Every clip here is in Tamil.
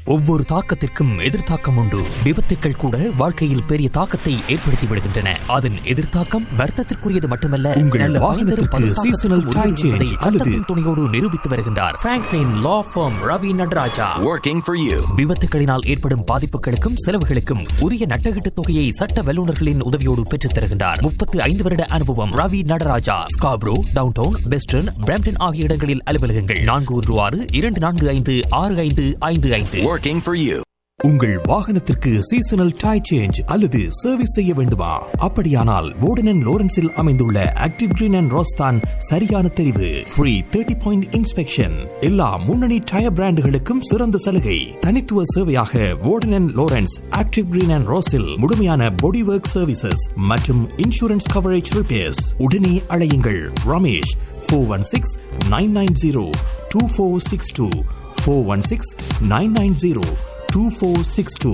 ஒவ்வொரு தாக்கத்திற்கும் எதிர்த்தாக்கம் உண்டு விபத்துக்கள் கூட வாழ்க்கையில் பெரிய தாக்கத்தை ஏற்படுத்தி விடுகின்றன அதன் எதிர்த்தாக்கம் வர்த்தத்திற்குரியது மட்டுமல்ல உங்கள் நல்ல வாகனத்திற்கு மனிதரும் பல seasonal தாக்கத்திற்கு tire change உரியது என்பதை அல்லது- சட்டத்தின் துணையோடு நிரூபித்து வருகின்றார் Franklin law firm Ravi Nataraja Working for you. விபத்துகளினால் ஏற்படும் பாதிப்புகளுக்கும் செலவுகளுக்கும் உரிய நட்டகீட்டு தொகையை சட்ட வல்லுநர்களின் உதவியோடு பெற்றுத் தருகின்றார் முப்பத்து ஐந்து வருட அனுபவம் Ravi Nataraja Scarborough downtown western Brampton ஆகிய இடங்களில் அலுவலகங்கள் நான்கு ஒன்று ஆறு இரண்டு நான்கு ஐந்து ஆறு ஐந்து ஐந்து ஐந்து Working for you. உங்கள் வாகனத்திற்கு சீசனல் டயர் சேஞ்ச் அல்லது சர்வீஸ் செய்ய வேண்டுமா அப்படியானால் வோர்டன் லோரன்ஸில் அமைந்துள்ள ஆக்டிவ் கிரீன் அண்ட் ரோஸ்தான் சரியான தெரிவு ஃப்ரீ தேர்ட்டி பாயிண்ட் இன்ஸ்பெக்ஷன் எல்லா முன்னணி டயர் பிராண்டுகளுக்கும் சிறந்த சலுகை தனித்துவ சேவையாக Warden Lawrence active green and ரோஸில் முழுமையான பாடி ஒர்க் சர்வீசஸ் மற்றும் இன்சூரன்ஸ் கவரேஜ் ரிப்பேர்ஸ் உடனே அழையுங்கள் Ramesh four one six nine nine zero two four six two four one six nine nine zero 2462.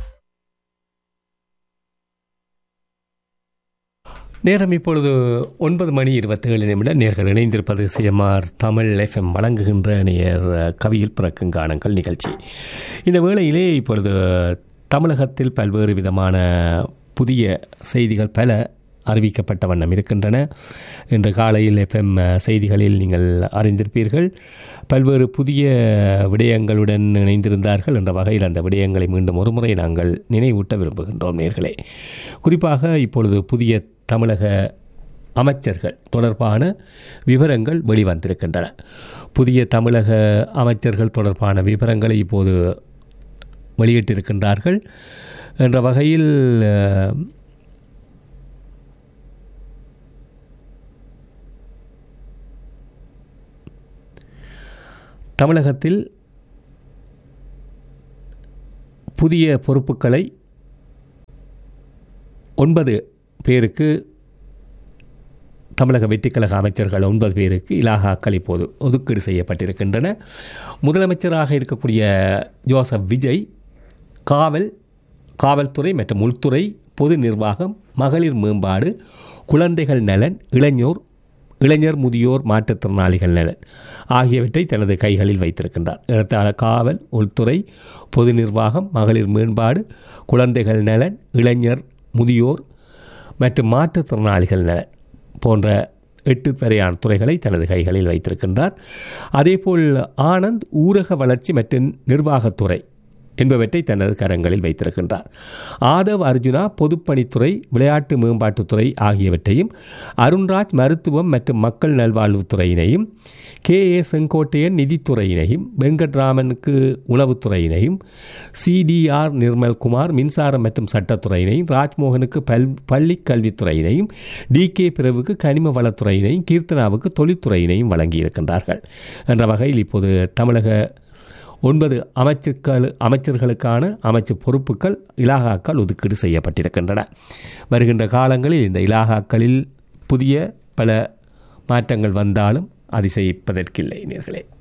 நேரம் இப்பொழுது ஒன்பது மணி இருபத்தேழு நிமிடம் நேர்கள் இணைந்திருப்பது சிஎம்ஆர் தமிழ் எஃப்எம் வழங்குகின்ற நேர் கவியில் பிறக்கும் காணுங்கள் நிகழ்ச்சி இந்த வேளையிலே இப்பொழுது தமிழகத்தில் பல்வேறு விதமான புதிய செய்திகள் பல அறிவிக்கப்பட்ட வண்ணம் இருக்கின்றன இன்று காலையில் எஃப்எம் செய்திகளில் நீங்கள் அறிந்திருப்பீர்கள் பல்வேறு புதிய விடயங்களுடன் இணைந்திருந்தார்கள் என்ற வகையில் அந்த விடயங்களை மீண்டும் ஒருமுறை நாங்கள் நினைவூட்ட விரும்புகின்றோம் நேர்களே குறிப்பாக இப்பொழுது புதிய தமிழக அமைச்சர்கள் தொடர்பான விவரங்கள் வெளிவந்திருக்கின்றன புதிய தமிழக அமைச்சர்கள் தொடர்பான விவரங்களை இப்போது வெளியிட்டிருக்கின்றார்கள் என்ற வகையில் அஹ், தமிழகத்தில் புதிய பொறுப்புகளை ஒன்பது பேருக்கு தமிழக வெற்றிக்கழக அமைச்சர்கள் ஒன்பது பேருக்கு இலாகாக்கள் இப்போது ஒதுக்கீடு செய்யப்பட்டிருக்கின்றன முதலமைச்சராக இருக்கக்கூடிய ஜோசப் விஜய் காவல் காவல்துறை மற்றும் உள்துறை பொது நிர்வாகம் மகளிர் மேம்பாடு குழந்தைகள் நலன் இளைஞர் இளைஞர் முதியோர் மாற்றுத்திறனாளிகள் நலன் ஆகியவற்றை தனது கைகளில் வைத்திருக்கின்றார் இடத்தால காவல் உள்துறை பொது நிர்வாகம் மகளிர் மேம்பாடு குழந்தைகள் நலன் இளைஞர் முதியோர் மற்றும் மாற்றுத்திறனாளிகள் நலன் போன்ற எட்டு வரையான துறைகளை தனது கைகளில் வைத்திருக்கின்றார் அதேபோல் ஆனந்த் ஊரக வளர்ச்சி மற்றும் நிர்வாகத்துறை என்பவற்றை தனது கரங்களில் வைத்திருக்கின்றார் ஆதவ் அர்ஜுனா பொதுப்பணித்துறை விளையாட்டு மேம்பாட்டுத்துறை ஆகியவற்றையும் அருண்ராஜ் மருத்துவம் மற்றும் மக்கள் நல்வாழ்வுத்துறையினையும் கே ஏ செங்கோட்டையன் நிதித்துறையினையும் வெங்கட்ராமனுக்கு உணவுத்துறையினையும் சிடிஆர் நிர்மல்குமார் மின்சாரம் மற்றும் சட்டத்துறையினையும் ராஜ்மோகனுக்கு பல் பள்ளி கல்வித்துறையினையும் டி கே பிறவுக்கு கனிம வளத்துறையினையும் கீர்த்தனாவுக்கு தொழில்துறையினையும் வழங்கியிருக்கின்றார்கள் என்ற வகையில் இப்போது தமிழக ஒன்பது அமைச்சர்கள் அமைச்சர்களுக்கான அமைச்சு பொறுப்புகள் இலாகாக்கள் ஒதுக்கீடு செய்யப்பட்டிருக்கின்றன வருகின்ற காலங்களில் இந்த இலாகாக்களில் புதிய பல மாற்றங்கள் வந்தாலும் அதிசயிப்பதற்கில்லை நேர்களே